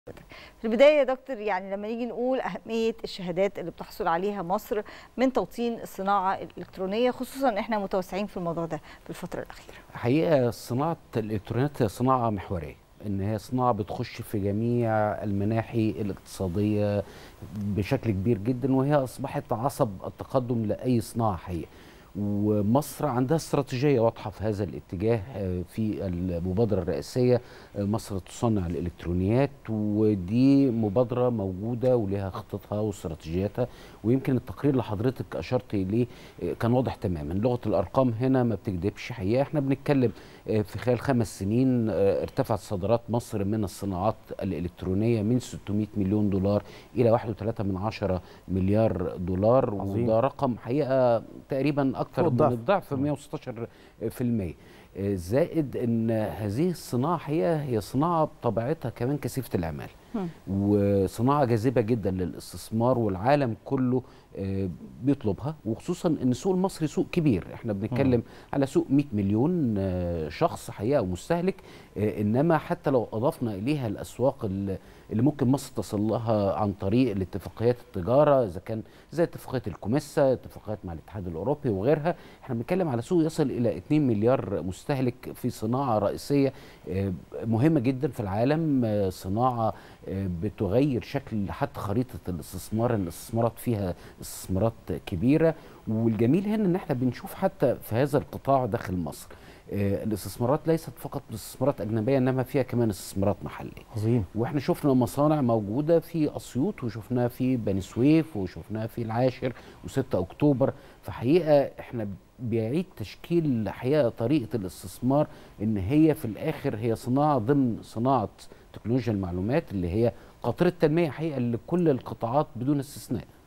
في البداية يا دكتور يعني لما نيجي نقول أهمية الشهادات اللي بتحصل عليها مصر من توطين الصناعة الإلكترونية خصوصا إحنا متوسعين في الموضوع ده في الفترة الأخيرة حقيقة صناعة الإلكترونيات هي صناعة محورية إن هي صناعة بتخش في جميع المناحي الاقتصادية بشكل كبير جدا وهي أصبحت عصب التقدم لأي صناعة حقيقة ومصر عندها استراتيجية واضحة في هذا الاتجاه في المبادرة الرئاسية مصر تصنع الإلكترونيات ودي مبادرة موجودة ولها خطتها واستراتيجياتها ويمكن التقرير اللي حضرتك أشرت إليه كان واضح تماما لغة الأرقام هنا ما بتكذبش حقيقة احنا بنتكلم في خلال خمس سنين ارتفعت صادرات مصر من الصناعات الإلكترونية من 600 مليون دولار إلى 1.3 من عشرة مليار دولار عظيم. وده رقم حقيقة تقريبا أكثر فوق من الضعف. الضعف 116% زائد ان هذه الصناعه هي هي صناعه بطبيعتها كمان كثيفه العماله مم. وصناعه جاذبه جدا للاستثمار والعالم كله آه، بيطلبها وخصوصا ان السوق المصري سوق كبير احنا بنتكلم على سوق 100 مليون آه، شخص حقيقه ومستهلك آه، انما حتى لو اضفنا اليها الاسواق اللي اللي ممكن مصر تصل لها عن طريق الاتفاقيات التجاره اذا كان زي اتفاقيه الكوميسا اتفاقيات مع الاتحاد الاوروبي وغيرها احنا بنتكلم على سوق يصل الى 2 مليار مستهلك في صناعه رئيسيه آه، مهمه جدا في العالم آه، صناعه آه، بتغير شكل حتى خريطه الاستثمار الاستثمارات فيها استثمارات كبيره والجميل هنا ان احنا بنشوف حتى في هذا القطاع داخل مصر آه، الاستثمارات ليست فقط استثمارات اجنبيه انما فيها كمان استثمارات محليه عظيم واحنا شفنا مصانع موجوده في اسيوط وشفناها في بني سويف وشفناها في العاشر و6 اكتوبر فحقيقه احنا بيعيد تشكيل حقيقه طريقه الاستثمار ان هي في الاخر هي صناعه ضمن صناعه تكنولوجيا المعلومات اللي هي قاطره تنميه حقيقه لكل القطاعات بدون استثناء